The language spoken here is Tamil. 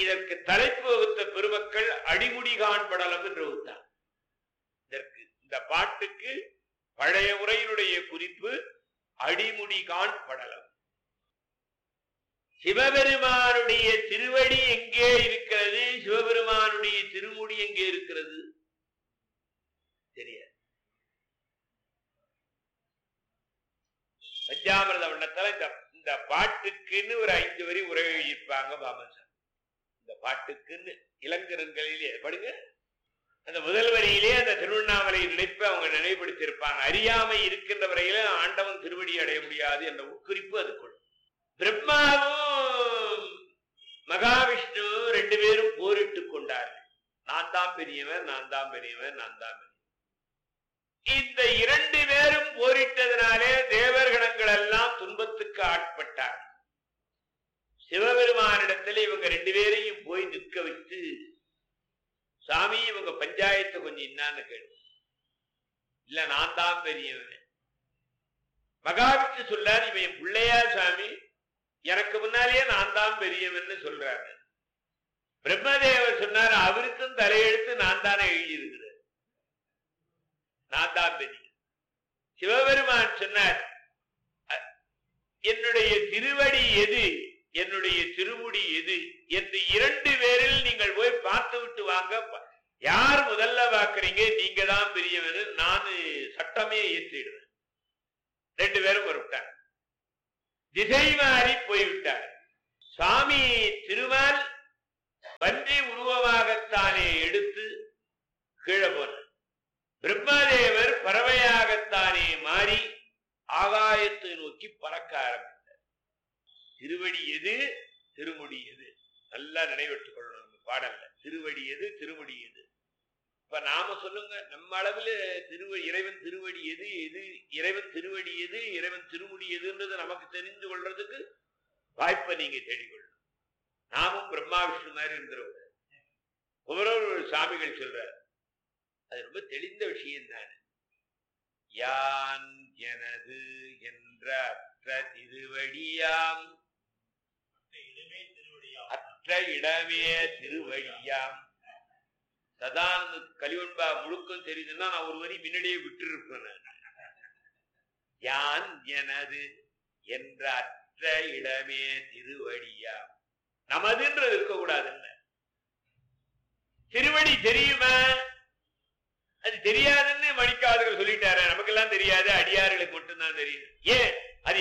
இதற்கு தலைப்பு வகுத்த பெருமக்கள் அடிமுடி காண்படலம் என்று வகுத்தார் இதற்கு இந்த பாட்டுக்கு பழைய உரையினுடைய குறிப்பு அடிமுடி காண்படலம் சிவபெருமானுடைய திருவடி எங்கே இருக்கிறது சிவபெருமானுடைய திருமுடி எங்கே இருக்கிறது தெரியாது பஞ்சாமிரத வண்ணத்துல இந்த இந்த பாட்டுக்குன்னு ஒரு ஐந்து வரி உரை எழுதியிருப்பாங்க பாபன் சார் இந்த பாட்டுக்குன்னு இளங்கரங்களிலே படுங்க அந்த முதல் வரியிலே அந்த திருவண்ணாமலை நினைப்பை அவங்க நினைவுபடுத்தியிருப்பாங்க அறியாமை இருக்கின்ற வரையில ஆண்டவன் திருவடி அடைய முடியாது என்ற உட்குறிப்பு அதுக்குள் பிரம்மாவும் மகாவிஷ்ணு ரெண்டு பேரும் போரிட்டுக் கொண்டார்கள் நான் தான் பெரியவன் நான் தான் பெரியவன் நான் தான் பெரியவன் இந்த இரண்டு பேரும் போரிட்டதனாலே தேவர்கணங்கள் எல்லாம் துன்பத்துக்கு ஆட்பட்டார் சிவபெருமானிடத்தில் இவங்க ரெண்டு பேரையும் போய் நிற்க வச்சு சாமி இவங்க பஞ்சாயத்து கொஞ்சம் என்னான்னு கேளு இல்ல நான் தான் பெரியவன் மகாவிஷ்ணு சொல்லார் இவன் என் பிள்ளையா சாமி எனக்கு முன்னாலேயே நான் தான் பெரியவன் சொல்றாரு பிரம்மதேவர் சொன்னார் அவருக்கும் தலையெழுத்து நான் தானே எழுதியிருக்கிறேன் நான் தான் பெரிய சிவபெருமான் சொன்னார் "அ- என்னுடைய திருவடி எது என்னுடைய திருமுடி எது என்று இரண்டு பேரில் நீங்கள் போய் பார்த்து விட்டு வாங்க ப- யார் முதல்ல பார்க்கறீங்க நீங்க தான் பெரியவன் நான் சட்டமே ஏற்றிடுவேன் ரெண்டு பேரும் வரவிட்டாங்க திசை மாறி போய்விட்டார் சுவாமி திருமால் பன்றி உருவமாகத்தானே எடுத்து கீழே போனார் பிரம்மதேவர் பறவையாகத்தானே மாறி ஆகாயத்தை நோக்கி பறக்க ஆரம்பித்தார் திருவடி எது திருமுடி எது நல்லா நினைவெட்டுக் கொள்ளணும் நம்ம பாடல்ல திருவடி எது திருமுடி எது இப்ப நாம சொல்லுங்க நம்ம அளவுல திருவ இறைவன் திருவடி எது எது இறைவன் திருவடி எது இறைவன் திருமுடி எதுன்றது நமக்கு தெரிந்து கொள்றதுக்கு வாய்ப்பை நீங்க தேடிக்கொள்ளணும் நாமும் பிரம்மா விஷ்ணு மாதிரி இருந்துருவோம் குமரவர் சாமிகள் சொல்றார் அது ரொம்ப தெளிந்த விஷயம் தானே யான் எனது என்ற அற்ற திருவடியாம் அற்ற இடமே திருவடியாம் சதானந்த கலிவன்பா முழுக்கம் தெரியுதுன்னா நான் ஒரு வரி முன்னாடியே விட்டு இருப்பேன் யான் எனது என்ற அற்ற இடமே திருவடியாம் நமதுன்றது இருக்கக்கூடாதுல்ல திருவடி தெரியுமா அது தெரியாதுன்னு மணிக்காதர்கள் சொல்லிட்டாரு நமக்கெல்லாம் தெரியாது அடியார்களுக்கு மட்டும்தான் தெரியும் ஏன்